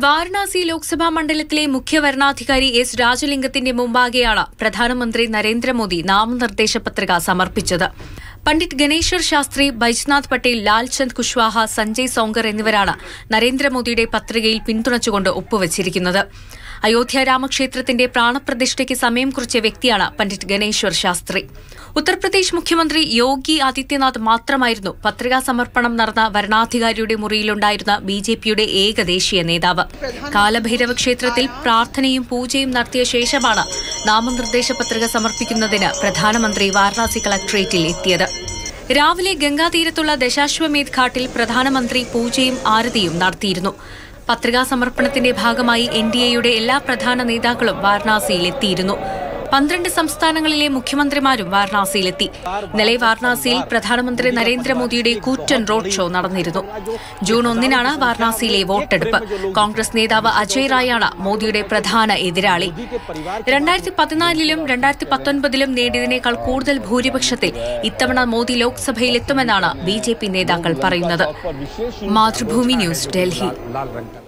വാരണാസി ലോക്സഭാ മണ്ഡലത്തിലെ മുഖ്യ വരണാധികാരി എസ് രാജലിംഗത്തിന്റെ മുമ്പാകെയാണ് പ്രധാനമന്ത്രി നരേന്ദ്രമോദി നാമനിർദ്ദേശ പത്രിക സമർപ്പിച്ചത് പണ്ഡിറ്റ് ഗണേശ്വർ ശാസ്ത്രി ബൈജ്നാഥ് പട്ടേൽ ലാൽചന്ദ് കുശ്വാഹ സഞ്ജയ് സോങ്കർ എന്നിവരാണ് നരേന്ദ്രമോദിയുടെ പത്രികയിൽ പിന്തുണച്ചുകൊണ്ട് ഒപ്പുവച്ചിരിക്കുന്നത് അയോധ്യ രാമക്ഷേത്രത്തിന്റെ പ്രാണപ്രതിഷ്ഠയ്ക്ക് സമയം കുറിച്ച വ്യക്തിയാണ് പണ്ഡിറ്റ് ഗണേശ്വർ ശാസ്ത്രി ഉത്തർപ്രദേശ് മുഖ്യമന്ത്രി യോഗി ആദിത്യനാഥ് മാത്രമായിരുന്നു പത്രികാ സമർപ്പണം നടന്ന വരണാധികാരിയുടെ മുറിയിലുണ്ടായിരുന്ന ബി ജെ പിയുടെ ഏക ദേശീയ നേതാവ് കാലഭൈരവ ക്ഷേത്രത്തിൽ പ്രാർത്ഥനയും പൂജയും നടത്തിയ ശേഷമാണ് നാമനിർദ്ദേശ പത്രിക സമർപ്പിക്കുന്നതിന് പ്രധാനമന്ത്രി വാരണാസി കളക്ടറേറ്റിൽ എത്തിയത് രാവിലെ ഗംഗാതീരത്തുള്ള ദശാശ്വമേധ് ഘാട്ടിൽ പ്രധാനമന്ത്രി പൂജയും ആരതിയും നടത്തിയിരുന്നു പത്രികാ സമർപ്പണത്തിന്റെ ഭാഗമായി എൻ ഡി എയുടെ എല്ലാ പ്രധാന നേതാക്കളും വാരണാസിയിൽ എത്തിയിരുന്നു പന്ത്രണ്ട് സംസ്ഥാനങ്ങളിലെ മുഖ്യമന്ത്രിമാരും വാരണാസിയിലെത്തി ഇന്നലെ വാരണാസിയിൽ പ്രധാനമന്ത്രി നരേന്ദ്രമോദിയുടെ കൂറ്റൻ റോഡ് ഷോ നടന്നിരുന്നു ജൂൺ ഒന്നിനാണ് വാരണാസിയിലെ വോട്ടെടുപ്പ് കോൺഗ്രസ് നേതാവ് അജയ് റായാണ് മോദിയുടെ പ്രധാന എതിരാളി രണ്ടായിരത്തി പതിനാലിലും രണ്ടായിരത്തി പത്തൊൻപതിലും നേടിയതിനേക്കാൾ കൂടുതൽ ഭൂരിപക്ഷത്തിൽ ഇത്തവണ മോദി ലോക്സഭയിൽ എത്തുമെന്നാണ് ബി ജെ പി നേതാക്കൾ പറയുന്നത് മാതൃഭൂമി ന്യൂസ് ഡൽഹി लाल रंग का